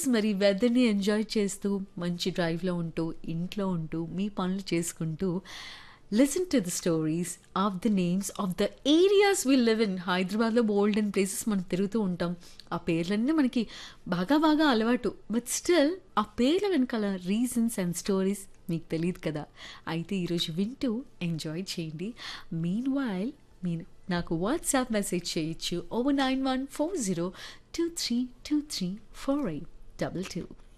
yes మరి వెదర్ని enjoy చేస్తూ మంచి డ్రైవ్లో ఉంటూ ఇంట్లో ఉంటూ మీ పనులు చేసుకుంటూ listen to the stories of the names of the areas we live in హైదరాబాద్లో బోల్డ్ అండ్ ప్లేసెస్ మనం తిరుగుతూ ఉంటాం ఆ పేర్లన్నీ మనకి బాగా బాగా అలవాటు బట్ స్టిల్ ఆ పేర్ల వెనకాల రీజన్స్ అండ్ స్టోరీస్ మీకు తెలియదు కదా అయితే ఈరోజు వింటూ ఎంజాయ్ చేయండి మీన్ వైల్ మీరు నాకు వాట్సాప్ మెసేజ్ చేయొచ్చు over nine one four zero two three two three four eight double two